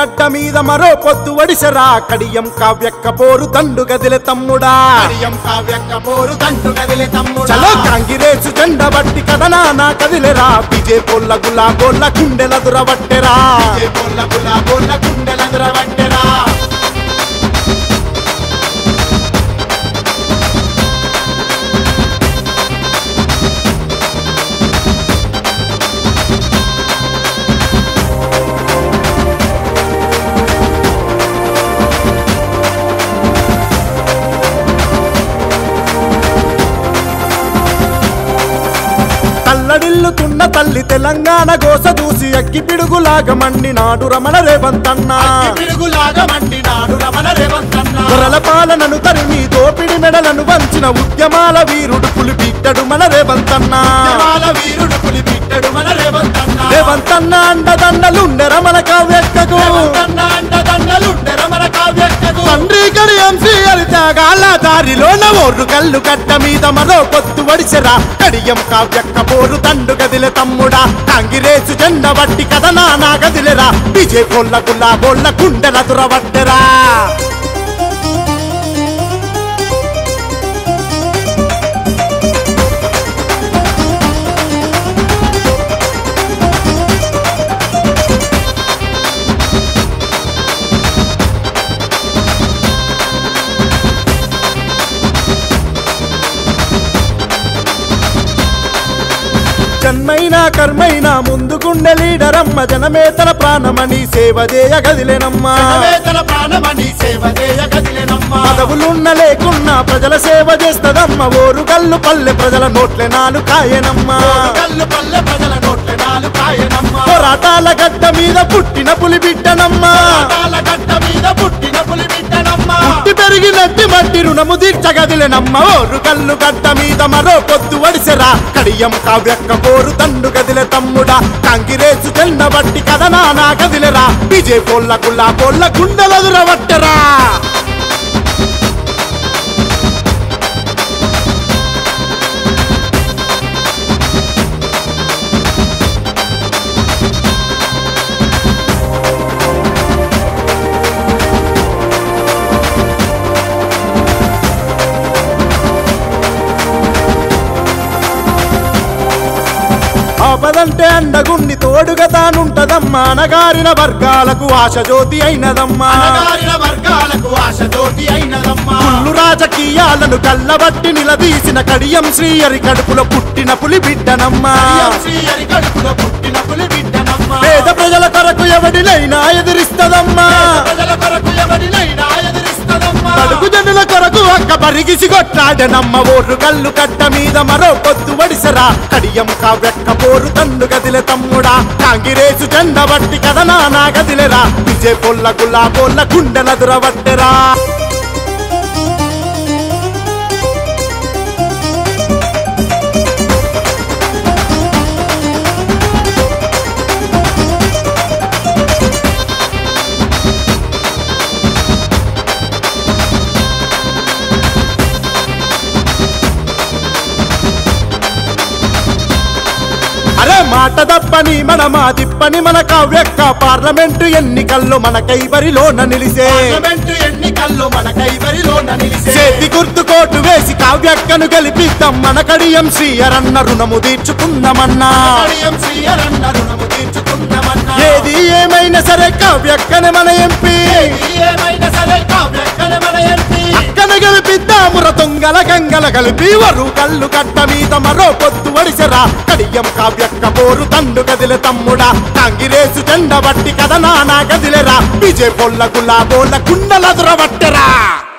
గడ్డ మీద మరో పొద్దు వడిసరా కడియం కావ్యక్క పోరు దండు గదిలే తమ్ముడా కడియం కావ్యక్క పోరు తంటు కదిలే తమ్ముడా చలో కాంగిరేసు జెండ బట్టి కదనా నా కదిలేరా బిజే పొల్ల గులా గోళ్ళ కుండెల దురవట్టెరా ఏ పొల్ల గులా గోళ్ళ గుండెలందుర వట్టెరా తల్లడిల్లుతున్న తల్లి తెలంగాణ గోస చూసి అగ్గి పిడుగులాగా మండినాడు రమణ రేవంతన్నా పిడుగులాగా మండినాడు రమణ రేవంతన్న దొరల పాలనను తరిమి దోపిడి మెడలను వంచిన ఉద్యమాల వీరుడు పులి బిడ్డడు మన రేవంతన్నా జమాల వీరుడు పులి బిడ్డడు మన రేవంతన్న రేవంతన్న అండదండలుండె రమణ కావ్యక్కకు రేవంతన్న అండదండలుండె రమణ కావ్యక్కకు తండ్రి కడియం శ్రీహరి త్యాగాల దారిలో నవోర్రు కళ్ళు కట్ట మీద మరో పొత్తు వడిసెరా కడియం కావ్యక్క పోరు తండు గదిలే తమ్ముడా కాంగిరేసు జెండ బట్టి కథనా నా గదిలేరా విజయ్ పొల్ల గుల్లా బోళ్ళ కుండెల దురవట్టెరా జన్మైనా కర్మైనా ముందుకుండే లీడరమ్మ జనమే తన ప్రాణమని సేవ చేయ గదిలేనమ్మా వేతల ప్రాణమని సేవ చేయ కదిలేనమ్మా పదవులున్న లేకున్నా ప్రజల సేవ చేస్తదమ్మ ఓరు గల్లు పల్లె ప్రజల నోట్లే నాలు కాయనమ్మా కళ్ళు పల్లె ప్రజల నోట్ల నాలు కాయనమ్మా పోరాటాల గడ్డ మీద పుట్టిన పులి బిడ్డనమ్మా పాతాల గడ్డ మీద పుట్టిన పులి బిడ్డనమ్మా పుట్టి పెరిగినట్టి మట్టి రుణము తీర్చగదిలేనమ్మ ఓరు కల్లు గడ్డ మీద మరో పొద్దు వడిసెరా కడియం కావ్యక్క పోరు తండు గదిలే తమ్ముడా కాంగిరేసు జెండ బట్టి కథనా నా గదిలేరా విజయ్ పోల్ల గుల్లా పోల్ల గుండెలదురవట్టెరా ఆపదంటే అండగుండి తోడుగా తానుంటదమ్మా అనగారిన వర్గాలకు ఆశ జ్యోతి అయినదమ్మా అనగారిన వర్గాలకు ఆశ తోటి అయినదమ్మా కుళ్ళు రాజకీయాలను కళ్ళబట్టి నిలదీసిన కడియం శ్రీయరి కడుపులో పుట్టిన పులి బిడ్డనమ్మా బియ్యం శ్రీహరి కడుపులో పుట్టిన పులి బిడ్డనమ్మా పేద ప్రజల కొరకు ఎవడినైనా ఎదిరిస్తదమ్మా ప్రజల కొరకు ఎవరినైనా ఎదిరిస్తదమ్మా కడుపు జనుల కొరకు ఒక్క పరిగిసి కొట్లాడనమ్మ ఓరు కళ్ళు కట్ట మీద మరో పొద్దు వడిసరా కడియం కావ్యక్క పోరు తండు గదిలే తమ్ముడా కాంగిరేసు జెండ బట్టి కథనా నా గదిలేరా విజయ్ పొల్ల గుల్లా పొల్ల గుండెల దురవట్టెరా అరే మాట తప్పని మన మా తిప్పని మన కావ్యక్క పార్లమెంటు ఎన్నికల్లో మన కైవరిలోన నిలిసే పార్లమెంటు ఎన్నికల్లో మన కైవరిలోన నిలిసే చేతి గుర్తు కోటు వేసి కావ్యక్కను గెలిపిద్దాం మన కడియం శ్రీయరన్న రుణము తీర్చుకుందామన్నా కడియం శ్రీహరన్న రుణము తీర్చుకుందామన్నా ఏది ఏమైనా సరే కావ్యక్కనే మన ఎంపీ ఏమైనా సరే కావ్యక్కన మన ఎంపీ అక్కన గెలిపిద్దాముర తొంగల గంగల కలిపి వరు కళ్ళు కట్ట మీద మరో పొద్దు వడిసెరా కడియం కావ్యక్క పోరు తండు గదిలే తమ్ముడా కాంగిరేసు జెండ బట్టి కథనా నా గదిలేరా విజయ్ పొల్ల గులా బోల కుండల దురవట్టెరా